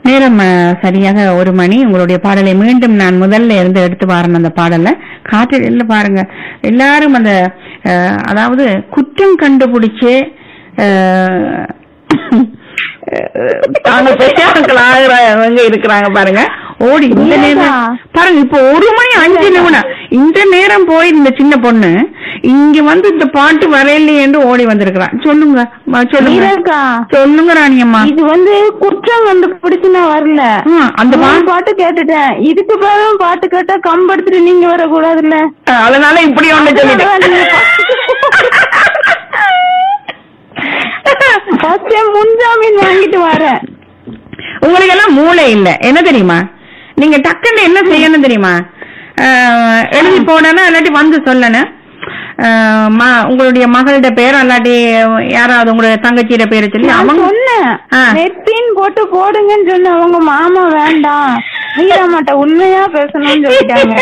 நேரம் அஹ், சரியாக ஒரு மணி உங்களுடைய பாடலை மீண்டும் நான் முதல்ல இருந்து எடுத்து வரேன் அந்த பாடலை காற்றில் இல்ல பாருங்க எல்லாரும் அந்த அஹ், அதாவது குற்றம் கண்டுபிடிச்சு அஹ், தாங்க பெரியாக்கள் ஆகிறவங்க இருக்கிறாங்க பாருங்க ஓடி இந்த நேரம் பாருங்க இப்போ ஒரு மணி அஞ்சு நிமிடம் இந்த நேரம் போய் இந்த சின்ன பொண்ணு இங்க வந்து இந்த பாட்டு வரையிலையே என்று ஓடி வந்திருக்கிறான் சொல்லுங்க ம, சொல்லுங்க மீராக்கா சொல்லுங்க ராணியம்மா இது வந்து குற்றம் கண்டுபிடிச்சு நான் வரல ஆ, அந்த பா- நான் பாட்டு கேட்டுட்டேன் இதுக்கு பிறகு பாட்டு கேட்டா கம்பெடுத்துட்டு நீங்க வரக்கூடாதுல்ல அஹ், அதனால இப்படி ஒண்ணு சொல்லிட்டேன் ஃபர்ஸ்ட் முன்ஜாமீன் வாங்கிட்டு வரேன் உங்களுக்கு எல்லாம் மூளை இல்ல என்ன தெரியுமா நீங்க டக்குன்னு என்ன செய்யணும் தெரியுமா அஹ், எழுதி போடணும் இல்லாட்டி வந்து சொல்லணும் அஹ், ம- உங்களுடைய மகளோட பேர் இல்லாட்டி யாராவது உங்களுடைய தங்கச்சியோட பேரை சொல்லி நான் அவங்க சொன்னேன் ஆ. நெத்தின் போட்டு போடுங்கன்னு சொன்ன அவங்க மாமா வேண்டாம் மீராமாட்ட உண்மையா பேசணும்னு சொல்லிட்டாங்க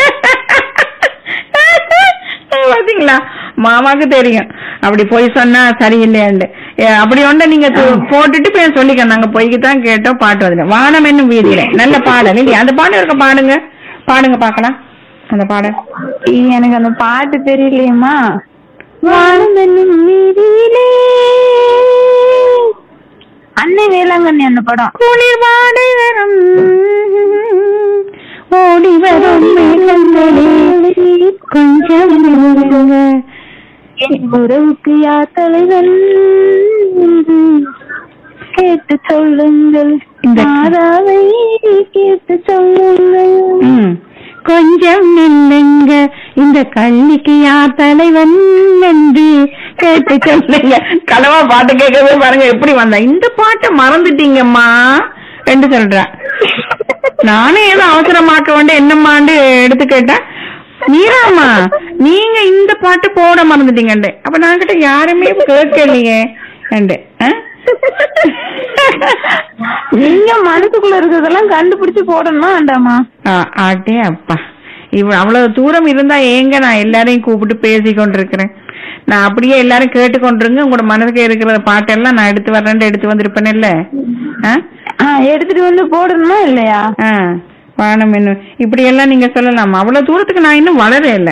பாத்தீங்களா மாமாக்கு தெரியும் அப்படி போய் சொன்னா சரியில்லையாண்டு ஏ, அப்படி ஒண்ணு நீங்க து- போட்டுட்டு போய் சொல்லிக்க நாங்க பொய்க்கு தான் கேட்டோம் பாட்டு வந்து வானம் என்னும் வீதியில நல்ல பாடல் இல்லையா அந்த பாடம் இருக்க பாடுங்க பாடுங்க பாக்கலாம் அந்த பாடல் எனக்கு அந்த பாட்டு தெரியலையேம்மா வானம் என்னும் வீதியிலே அன்னை வேளாங்கண்ணி அந்த படம் குளிர் வாடை வரும் ஓடி வரும் மேகங்களே, கொஞ்சம் நில்லுங்க. என் உறவுக்கு யார் தலைவன் என்று கேட்டு சொல்லுங்கள் இந்த- மாதாவை கேட்டு சொல்லுங்கள் ம். கொஞ்சம் நில்லுங்க இந்த கள்ளிக்கு யார் தலைவன் என்று கேட்டு சொல்லுங்க கலவா பாட்டு கேட்கவே பாருங்க எப்படி வந்தா இந்த பாட்டை மறந்துட்டீங்கம்மா என்று சொல்ற நானே ஏதோ அவசரமாக்க வேண்டிய என்னம்மாண்டு எடுத்து கேட்டேன் மீராமா நீங்க இந்த பாட்டு போட மறந்துட்டீங்கண்டு அப்ப நான் கிட்ட யாருமே கேட்கலையே அண்டு நீங்க மனசுக்குள்ள இருக்கிறதெல்லாம் கண்டுபிடிச்சு போடணுமா வேண்டாமா ஆட்டே அப்பா இவ அவ்வளவு தூரம் இருந்தா ஏங்க நான் எல்லாரையும் கூப்பிட்டு பேசி கொண்டிருக்கிறேன் நான் அப்படியே எல்லாரும் கேட்டு கொண்டிருங்க உங்களோட மனசுக்கு இருக்கிற பாட்டெல்லாம் நான் எடுத்து வர்றேன் எடுத்து வந்திருப்பேன் இல்ல ஆ, எடுத்துட்டு வந்து போடணுமா இல்லையா வானம் என்ன இப்படி எல்லாம் நீங்க சொல்லலாமா அவ்வளவு தூரத்துக்கு நான் இன்னும் வளர இல்ல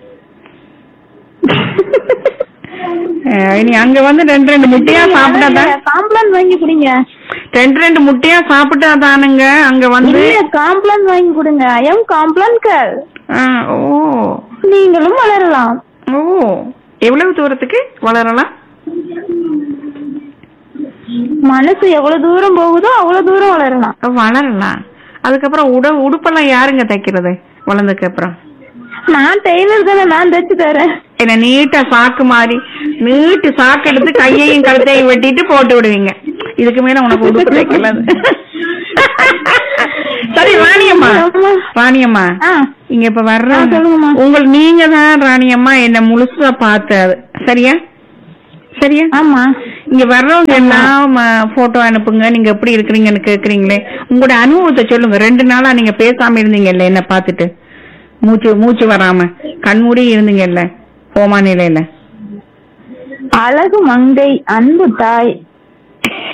அஹ் இனி அங்க வந்து ரெண்டு ரெண்டு முட்டையா சாப்பிட்டா தான் காம்ப்ளான் வாங்கி குடிங்க ரெண்டு ரெண்டு முட்டையா சாப்பிட்டா தானுங்க அங்க வந்து இல்ல காம்ப்ளான் வாங்கி கொடுங்க ஐயம் காம்ப்ளான் கேள் ஆ, ஓ நீங்களும் வளரலாம் ஓ எவ்வளவு தூரத்துக்கு வளரலாம் மனசு எவ்வளவு தூரம் போகுதோ அவ்வளவு தூரம் வளரலாம் வளரலாம் அதுக்கப்புறம் உட உடுப்பெல்லாம் யாருங்க தைக்கிறது வளர்ந்ததுக்கு அப்புறம் நான் டெய்லர் தானே நான் தைச்சு தரேன் என்ன நீட்டா சாக்கு மாதிரி நீட்டு சாக்கு எடுத்து கையையும் கழுத்தையும் வெட்டிட்டு போட்டு விடுவீங்க இதுக்கு மேல உனக்கு உடுப்பு தைக்கல சரி ராணியம்மா ராணியம்மா ஆ இங்க இப்ப வர்ற ஆ, சொல்லுங்கம்மா. உங்கள் நீங்க தான் ராணியம்மா என்ன முழுசா பார்த்தது சரியா சரியா ஆமா இங்க வர்றவங்க எல்லாம் போட்டோ அனுப்புங்க நீங்க எப்படி இருக்கிறீங்கன்னு கேக்குறீங்களே உங்களோட அனுபவத்தை சொல்லுங்க ரெண்டு நாளா நீங்க பேசாம இருந்தீங்கல்ல என்ன பார்த்துட்டு மூச்சு மூச்சு வராம கண்மூடி இருந்தீங்கல்ல கோமா நிலையில அழகு மங்கை அன்பு தாய்